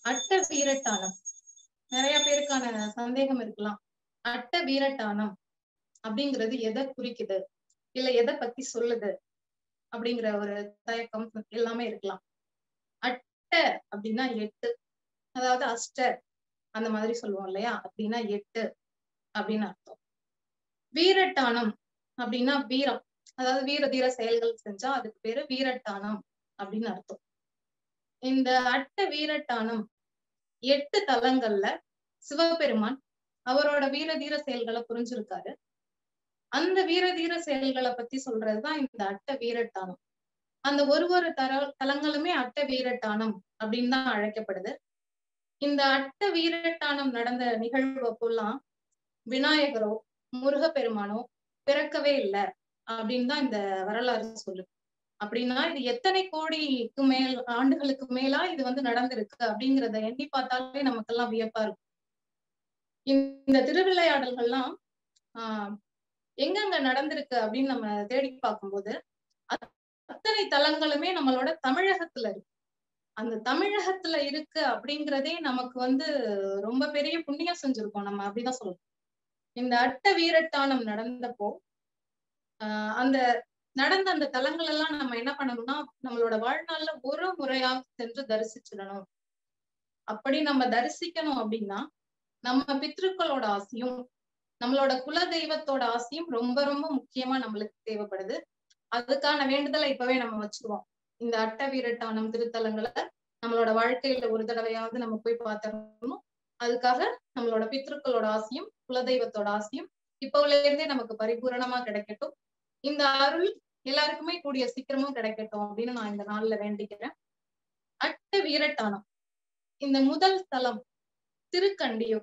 அட்ட வீரட்டானம் நிறைய பேருக்கான சந்தேகம் இருக்கலாம் அட்ட வீரட்டானம் அப்படிங்கிறது எதை குறிக்குது இல்ல எதை பத்தி சொல்லுது அப்படிங்கிற ஒரு தயக்கம் எல்லாமே இருக்கலாம் அட்ட அப்படின்னா எட்டு அதாவது அஷ்ட அந்த மாதிரி சொல்லுவோம் இல்லையா அப்படின்னா எட்டு அப்படின்னு அர்த்தம் வீரட்டானம் அப்படின்னா வீரம் அதாவது வீர தீர செயல்கள் செஞ்சா அதுக்கு பேரு வீரட்டானம் அப்படின்னு அர்த்தம் இந்த அட்ட வீரட்டானம் எட்டு தலங்கள்ல சிவபெருமான் அவரோட வீர தீர செயல்களை புரிஞ்சிருக்காரு அந்த வீர தீர செயல்களை பத்தி சொல்றதுதான் இந்த அட்ட வீரட்டானம் அந்த ஒரு ஒரு தர தலங்களுமே அட்ட வீரட்டானம் அப்படின்னு தான் அழைக்கப்படுது இந்த அட்ட வீரட்டானம் நடந்த நிகழ்வு அப்போல்லாம் விநாயகரோ முருகப்பெருமானோ பிறக்கவே இல்லை அப்படின்னு தான் இந்த வரலாறு சொல்லுது அப்படின்னா இது எத்தனை கோடிக்கு மேல் ஆண்டுகளுக்கு மேலா இது வந்து நடந்திருக்கு அப்படிங்கிறத எண்ணி பார்த்தாலே நமக்கெல்லாம் வியப்பா இருக்கும் இந்த திருவிளையாடல்கள்லாம் ஆஹ் எங்கெங்க நடந்திருக்கு அப்படின்னு நம்ம தேடி பார்க்கும்போது அத்தனை தலங்களுமே நம்மளோட தமிழகத்துல இருக்கு அந்த தமிழகத்துல இருக்கு அப்படிங்கிறதே நமக்கு வந்து ரொம்ப பெரிய புண்ணியம் செஞ்சிருக்கோம் நம்ம அப்படிதான் சொல்லணும் இந்த அட்ட வீரட்டானம் நடந்தப்போ ஆஹ் அந்த நடந்த அந்த தலங்கள் எல்லாம் நம்ம என்ன பண்ணணும்னா நம்மளோட வாழ்நாள்ல ஒரு முறையா சென்று தரிசிச்சிடணும் அப்படி நம்ம தரிசிக்கணும் அப்படின்னா நம்ம பித்ருக்களோட ஆசையும் நம்மளோட குல தெய்வத்தோட ஆசையும் ரொம்ப ரொம்ப முக்கியமா நம்மளுக்கு தேவைப்படுது அதுக்கான வேண்டுதலை இப்பவே நம்ம வச்சுக்குவோம் இந்த அட்ட வீரட்டானம் திருத்தலங்களை நம்மளோட வாழ்க்கையில ஒரு தடவையாவது நம்ம போய் பார்த்துடணும் அதுக்காக நம்மளோட பித்ருக்களோட ஆசையும் குலதெய்வத்தோட ஆசையும் இப்பவுல இருந்தே நமக்கு பரிபூரணமா கிடைக்கட்டும் இந்த அருள் எல்லாருக்குமே கூடிய சீக்கிரமும் கிடைக்கட்டும் அப்படின்னு நான் இந்த நாள்ல வேண்டிக்கிறேன் அட்ட வீரட்டானம் இந்த முதல் தலம் திருக்கண்டியூர்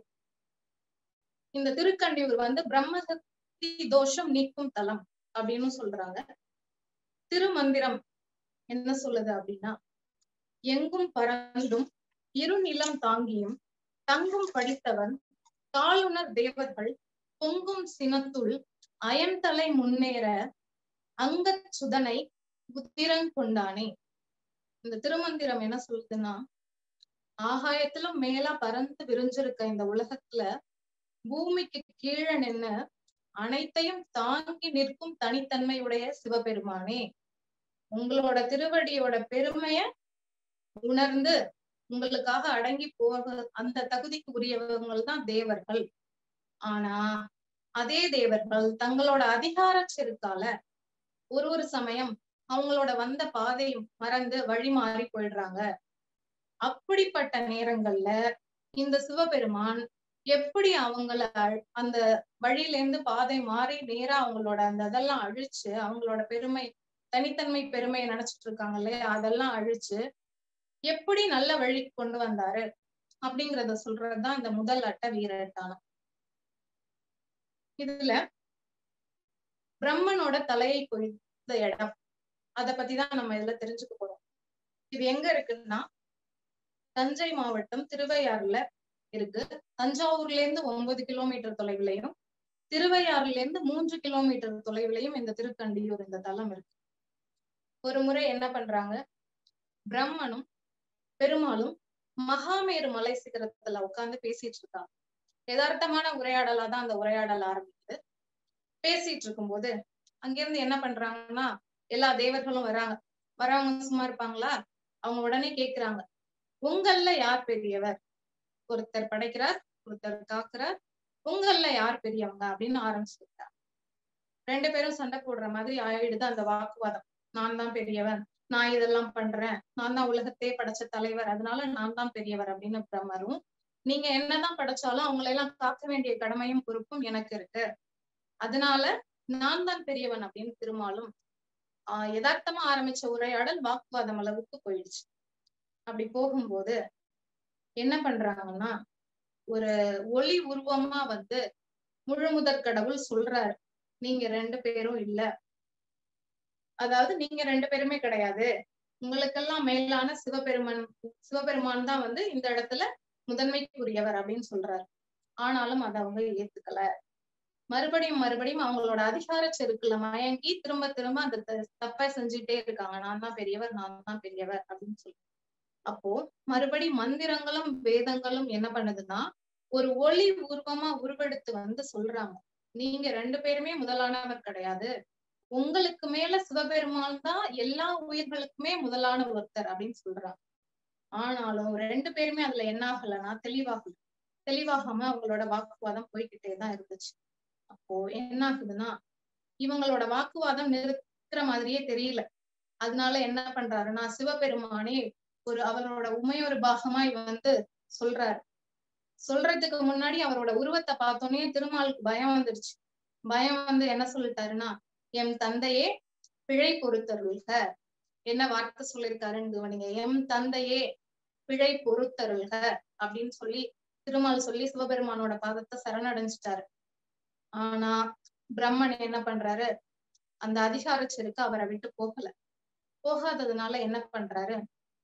இந்த திருக்கண்டியூர் வந்து பிரம்மசக்தி தோஷம் நீக்கும் தலம் அப்படின்னு சொல்றாங்க திருமந்திரம் என்ன சொல்லுது அப்படின்னா எங்கும் பறந்தும் இருநிலம் தாங்கியும் தங்கும் படித்தவன் காலுணர் தேவர்கள் பொங்கும் சினத்துள் அயன்தலை முன்னேற அங்கச் சுதனை புத்திரன் கொண்டானே இந்த திருமந்திரம் என்ன சொல்லுதுன்னா ஆகாயத்திலும் மேலா பறந்து விரிஞ்சிருக்க இந்த உலகத்துல பூமிக்கு கீழே நின்னு அனைத்தையும் தாங்கி நிற்கும் தனித்தன்மையுடைய சிவபெருமானே உங்களோட திருவடியோட பெருமைய உணர்ந்து உங்களுக்காக அடங்கி போக அந்த தகுதிக்கு உரியவங்கள் தான் தேவர்கள் ஆனா அதே தேவர்கள் தங்களோட அதிகார செருக்கால ஒரு ஒரு சமயம் அவங்களோட வந்த பாதையும் மறந்து வழி மாறி போயிடுறாங்க அப்படிப்பட்ட நேரங்கள்ல இந்த சிவபெருமான் எப்படி அவங்கள அந்த வழியில இருந்து பாதை மாறி நேரா அவங்களோட அந்த இதெல்லாம் அழிச்சு அவங்களோட பெருமை தனித்தன்மை பெருமையை நினைச்சிட்டு இருக்காங்க இல்லையா அதெல்லாம் அழிச்சு எப்படி நல்ல வழிக்கு கொண்டு வந்தாரு அப்படிங்கறத சொல்றதுதான் இந்த முதல் அட்ட வீரட்டானம் இதுல பிரம்மனோட தலையை கொய்த இடம் அத பத்திதான் நம்ம இதுல தெரிஞ்சுக்க போறோம் இது எங்க இருக்குன்னா தஞ்சை மாவட்டம் திருவையாறுல இருக்கு தஞ்சாவூர்ல இருந்து ஒன்பது கிலோமீட்டர் தொலைவிலையும் திருவையாறுல இருந்து மூன்று கிலோமீட்டர் தொலைவிலையும் இந்த திருக்கண்டியூர் இந்த தலம் இருக்கு ஒரு முறை என்ன பண்றாங்க பிரம்மனும் பெருமாளும் மகாமேரு மலை சிகரத்துல உட்கார்ந்து பேசிட்டு இருக்காங்க யதார்த்தமான உரையாடலா தான் அந்த உரையாடல் ஆரம்பிக்குது பேசிட்டு இருக்கும்போது அங்கிருந்து என்ன பண்றாங்கன்னா எல்லா தேவர்களும் வராங்க வரவங்க சும்மா இருப்பாங்களா அவங்க உடனே கேக்குறாங்க உங்கள்ல யார் பெரியவர் ஒருத்தர் படைக்கிறார் ஒருத்தர் காக்குறார் உங்கள்ல யார் பெரியவங்க அப்படின்னு ஆரம்பிச்சுட்டாங்க ரெண்டு பேரும் சண்டை போடுற மாதிரி ஆயிடுது அந்த வாக்குவாதம் நான் தான் பெரியவன் நான் இதெல்லாம் பண்றேன் நான் தான் உலகத்தையே படைச்ச தலைவர் அதனால நான் தான் பெரியவர் அப்படின்னு பிரம்மரும் நீங்க என்னதான் படைச்சாலும் அவங்களை எல்லாம் காக்க வேண்டிய கடமையும் பொறுப்பும் எனக்கு இருக்கு அதனால நான் தான் பெரியவன் அப்படின்னு திருமாலும் ஆஹ் யதார்த்தமா ஆரம்பிச்ச உரையாடல் வாக்குவாதம் அளவுக்கு போயிடுச்சு அப்படி போகும்போது என்ன பண்றாங்கன்னா ஒரு ஒளி உருவமா வந்து முழுமுதற் கடவுள் சொல்றாரு நீங்க ரெண்டு பேரும் இல்ல அதாவது நீங்க ரெண்டு பேருமே கிடையாது உங்களுக்கெல்லாம் மேலான சிவபெருமன் சிவபெருமான் தான் வந்து இந்த இடத்துல முதன்மைக்குரியவர் அப்படின்னு சொல்றாரு ஆனாலும் அதை அவங்க ஏத்துக்கல மறுபடியும் மறுபடியும் அவங்களோட அதிகார செருக்குல மயங்கி திரும்ப திரும்ப அந்த தப்பை செஞ்சுட்டே இருக்காங்க நான் தான் பெரியவர் நான் தான் பெரியவர் அப்படின்னு சொல்லி அப்போ மறுபடி மந்திரங்களும் வேதங்களும் என்ன பண்ணுதுன்னா ஒரு ஒளி உருவமா உருவெடுத்து வந்து சொல்றாங்க நீங்க ரெண்டு பேருமே முதலானவர் கிடையாது உங்களுக்கு மேல சிவபெருமான் தான் எல்லா உயிர்களுக்குமே முதலான ஒருத்தர் அப்படின்னு சொல்றாங்க ஆனாலும் ரெண்டு பேருமே அதுல என்ன ஆகலைன்னா தெளிவாகல தெளிவாகாம அவங்களோட வாக்குவாதம் போய்கிட்டே தான் இருந்துச்சு அப்போ என்ன ஆகுதுன்னா இவங்களோட வாக்குவாதம் நிறுத்துற மாதிரியே தெரியல அதனால என்ன பண்றாருன்னா சிவபெருமானே ஒரு அவரோட உமையொரு பாகமாய் வந்து சொல்றாரு சொல்றதுக்கு முன்னாடி அவரோட உருவத்தை பார்த்தோன்னே திருமாலுக்கு பயம் வந்துருச்சு பயம் வந்து என்ன சொல்லிட்டாருன்னா எம் தந்தையே பிழை பொறுத்தருள்க என்ன வார்த்தை சொல்லியிருக்காருன்னு கவனிங்க எம் தந்தையே பிழை பொறுத்தருள்க அப்படின்னு சொல்லி திருமால் சொல்லி சிவபெருமானோட பாதத்தை சரணடைஞ்சிட்டாரு ஆனா பிரம்மன் என்ன பண்றாரு அந்த அதிகார செருக்கு அவரை விட்டு போகல போகாததுனால என்ன பண்றாரு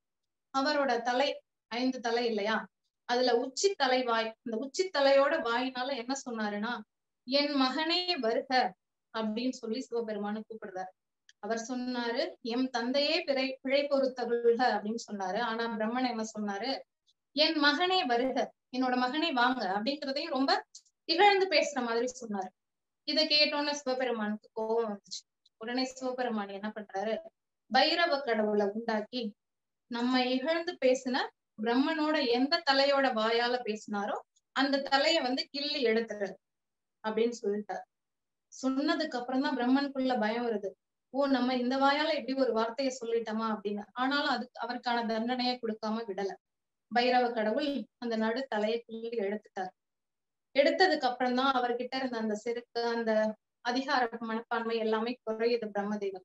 அவரோட தலை ஐந்து தலை இல்லையா அதுல உச்சி தலை வாய் இந்த உச்சி தலையோட வாயினால என்ன சொன்னாருன்னா என் மகனே வருக அப்படின்னு சொல்லி சிவபெருமானு கூப்பிடுறாரு அவர் சொன்னாரு எம் தந்தையே பிழை பிழை பொறுத்தருள்க அப்படின்னு சொன்னாரு ஆனா பிரம்மன் என்ன சொன்னாரு என் மகனே வருக என்னோட மகனே வாங்க அப்படிங்கிறதையும் ரொம்ப இகழ்ந்து பேசுற மாதிரி சொன்னாரு இதை கேட்டோன்னு சிவபெருமானுக்கு கோபம் வந்துச்சு உடனே சிவபெருமான் என்ன பண்றாரு பைரவ கடவுளை உண்டாக்கி நம்ம இகழ்ந்து பேசின பிரம்மனோட எந்த தலையோட வாயால பேசினாரோ அந்த தலைய வந்து கிள்ளி எடுத்துறது அப்படின்னு சொல்லிட்டாரு சொன்னதுக்கு அப்புறம் தான் பிரம்மனுக்குள்ள பயம் வருது ஓ நம்ம இந்த வாயால இப்படி ஒரு வார்த்தையை சொல்லிட்டோமா அப்படின்னு ஆனாலும் அதுக்கு அவருக்கான தண்டனையை கொடுக்காம விடல பைரவ கடவுள் அந்த நடு தலையை கிள்ளி எடுத்துட்டார் எடுத்ததுக்கு அப்புறம் தான் அவர்கிட்ட இருந்த அந்த செருக்கு அந்த அதிகார மனப்பான்மை எல்லாமே குறையுது பிரம்மதேவன்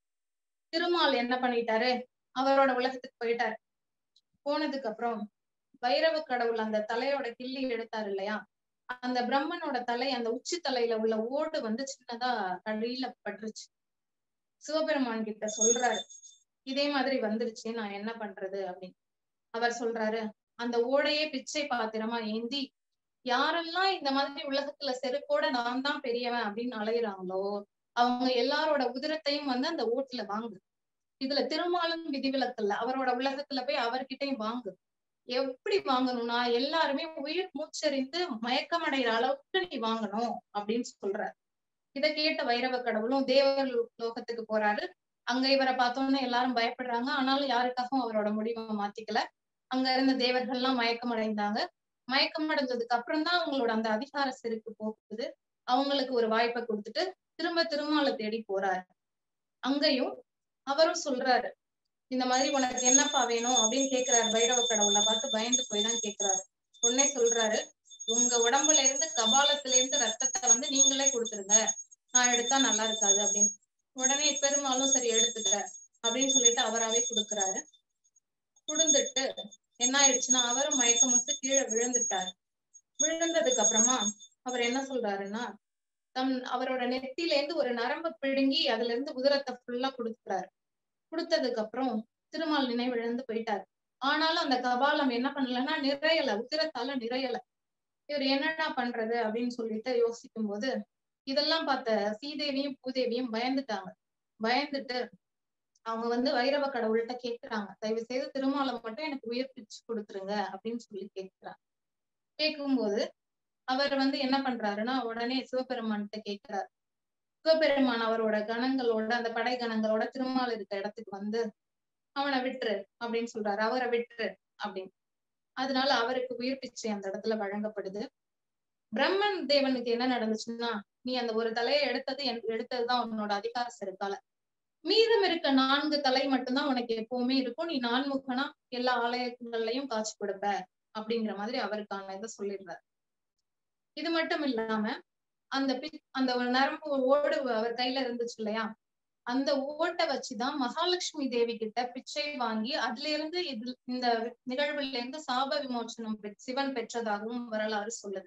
திருமால் என்ன பண்ணிட்டாரு அவரோட உலகத்துக்கு போயிட்டாரு போனதுக்கு அப்புறம் பைரவ கடவுள் அந்த தலையோட கிள்ளி எடுத்தாரு இல்லையா அந்த பிரம்மனோட தலை அந்த உச்சி தலையில உள்ள ஓடு வந்து சின்னதா கழியில பட்டுருச்சு சிவபெருமான் கிட்ட சொல்றாரு இதே மாதிரி வந்துருச்சு நான் என்ன பண்றது அப்படின்னு அவர் சொல்றாரு அந்த ஓடையே பிச்சை பாத்திரமா ஏந்தி யாரெல்லாம் இந்த மாதிரி உலகத்துல செருக்கோட நான் தான் பெரியவன் அப்படின்னு அலையிறாங்களோ அவங்க எல்லாரோட உதிரத்தையும் வந்து அந்த ஓட்டுல வாங்கு இதுல திருமாலும் விதிவிலக்கல்ல அவரோட உலகத்துல போய் அவர்கிட்டயும் வாங்கு எப்படி வாங்கணும்னா எல்லாருமே உயிர் மூச்சரிந்து மயக்கமடைகிற அளவுக்கு நீ வாங்கணும் அப்படின்னு சொல்றாரு இதை கேட்ட வைரவ கடவுளும் தேவர் லோகத்துக்கு போறாரு அங்க இவரை பார்த்தோன்னே எல்லாரும் பயப்படுறாங்க ஆனாலும் யாருக்காகவும் அவரோட முடிவை மாத்திக்கல அங்க இருந்த தேவர்கள் எல்லாம் மயக்கம் அடைந்தாங்க மயக்கம் அடைஞ்சதுக்கு அப்புறம் தான் அவங்களோட அந்த அதிகார செருக்கு போகுது அவங்களுக்கு ஒரு வாய்ப்பை கொடுத்துட்டு திரும்ப திருமாலை தேடி போறாரு அங்கேயும் அவரும் சொல்றாரு இந்த மாதிரி உனக்கு என்னப்பா வேணும் அப்படின்னு கேக்குறாரு பைரவ கடவுளை பார்த்து பயந்து போய் தான் கேக்குறாரு உடனே சொல்றாரு உங்க உடம்புல இருந்து கபாலத்துல இருந்து ரத்தத்தை வந்து நீங்களே கொடுத்துருங்க நான் எடுத்தா நல்லா இருக்காது அப்படின்னு உடனே பெருமாளும் சரி எடுத்துக்க அப்படின்னு சொல்லிட்டு அவராவே கொடுக்குறாரு குடுந்துட்டு என்ன ஆயிடுச்சுன்னா அவரும் மயக்கமுட்டு கீழே விழுந்துட்டாரு விழுந்ததுக்கு அப்புறமா அவர் என்ன சொல்றாருன்னா தம் அவரோட நெத்தில இருந்து ஒரு நரம்பு பிடுங்கி அதுல இருந்து உதிரத்தை ஃபுல்லா கொடுக்குறாரு கொடுத்ததுக்கு அப்புறம் திருமால் நினைவிழந்து போயிட்டாரு ஆனாலும் அந்த கபாலம் என்ன பண்ணலன்னா நிறையல உதிரத்தால நிறையல இவர் என்னடா பண்றது அப்படின்னு சொல்லிட்டு யோசிக்கும் போது இதெல்லாம் பார்த்த சீதேவியும் பூதேவியும் பயந்துட்டாங்க பயந்துட்டு அவங்க வந்து வைரவ கடவுள்கிட்ட கேக்குறாங்க தயவு செய்து திருமாலம் மட்டும் எனக்கு உயிர் பிச்சு கொடுத்துருங்க அப்படின்னு சொல்லி கேக்குறாங்க கேட்கும்போது அவர் வந்து என்ன பண்றாருன்னா உடனே சிவபெருமான்கிட்ட கேட்கிறார் சிவபெருமான் அவரோட கணங்களோட அந்த படை கணங்களோட திருமால் இருக்க இடத்துக்கு வந்து அவனை விட்டுரு அப்படின்னு சொல்றாரு அவரை விட்டுரு அப்படின்னு அதனால அவருக்கு உயிர் பிச்சை அந்த இடத்துல வழங்கப்படுது பிரம்மன் தேவனுக்கு என்ன நடந்துச்சுன்னா நீ அந்த ஒரு தலையை எடுத்தது எடுத்ததுதான் உன்னோட அதிகார செருக்கால மீதம் இருக்க நான்கு தலை மட்டும்தான் உனக்கு எப்பவுமே இருக்கும் நீ நான்முகனா எல்லா ஆலயங்கள்லயும் காட்சி கொடுப்ப அப்படிங்கிற மாதிரி அவருக்கான இதை சொல்லிடுறாரு இது மட்டும் இல்லாம அந்த பி அந்த நரம்பு ஓடு அவர் கையில இருந்துச்சு இல்லையா அந்த ஓட்டை வச்சுதான் மகாலட்சுமி தேவி கிட்ட பிச்சை வாங்கி அதுல இருந்து இது இந்த நிகழ்வுல இருந்து சாப விமோச்சனம் சிவன் பெற்றதாகவும் வரலாறு சொல்லுது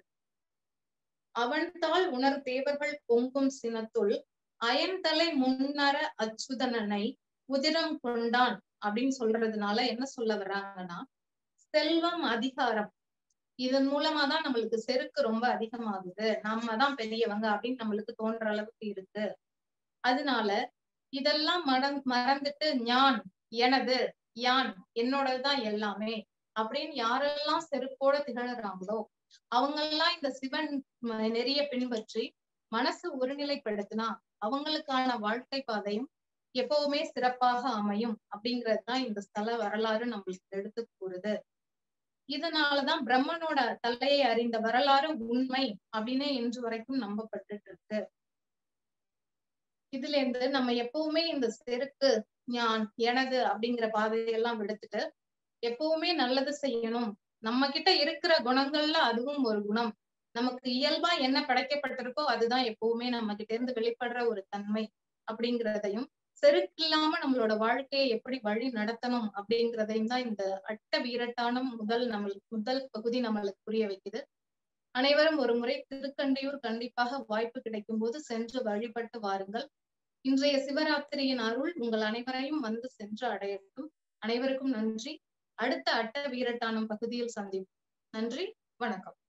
அவன்தால் உணர் தேவர்கள் பொங்கும் சினத்துள் அயன்தலை முன்னர அச்சுதனனை உதிரம் கொண்டான் அப்படின்னு சொல்றதுனால என்ன சொல்ல வர்றாங்கன்னா செல்வம் அதிகாரம் இதன் மூலமா தான் நம்மளுக்கு செருக்கு ரொம்ப அதிகமாகுது நம்ம தான் பெரியவங்க அப்படின்னு நம்மளுக்கு தோன்ற அளவுக்கு இருக்கு அதனால இதெல்லாம் மறந் மறந்துட்டு ஞான் எனது யான் என்னோடதுதான் எல்லாமே அப்படின்னு யாரெல்லாம் செருப்போட திகழறாங்களோ அவங்க எல்லாம் இந்த சிவன் ம- நெறிய பின்பற்றி மனசு ஒருநிலைப்படுத்தினா அவங்களுக்கான வாழ்க்கை பாதையும் எப்பவுமே சிறப்பாக அமையும் அப்படிங்கிறது தான் இந்த ஸ்தல வரலாறு நம்மளுக்கு எடுத்து கூறுது இதனாலதான் பிரம்மனோட தலையை அறிந்த வரலாறு உண்மை அப்படின்னு இன்று வரைக்கும் நம்பப்பட்டுட்டு இருக்கு இதுல இருந்து நம்ம எப்பவுமே இந்த செருக்கு ஞான் எனது அப்படிங்கிற பாதையெல்லாம் விடுத்துட்டு எப்பவுமே நல்லது செய்யணும் நம்ம கிட்ட இருக்கிற குணங்கள்ல அதுவும் ஒரு குணம் நமக்கு இயல்பா என்ன படைக்கப்பட்டிருக்கோ அதுதான் எப்பவுமே நம்ம கிட்ட இருந்து வெளிப்படுற ஒரு தன்மை அப்படிங்கிறதையும் செருக்கு இல்லாம நம்மளோட வாழ்க்கையை எப்படி வழி நடத்தணும் அப்படிங்கிறதையும் தான் இந்த அட்ட வீரட்டானம் முதல் நம்மளுக்கு முதல் பகுதி நம்மளுக்கு புரிய வைக்குது அனைவரும் ஒரு முறை திருக்கண்டியூர் கண்டிப்பாக வாய்ப்பு கிடைக்கும் போது சென்று வழிபட்டு வாருங்கள் இன்றைய சிவராத்திரியின் அருள் உங்கள் அனைவரையும் வந்து சென்று அடையட்டும் அனைவருக்கும் நன்றி அடுத்த அட்ட வீரட்டானம் பகுதியில் சந்திப்போம் நன்றி வணக்கம்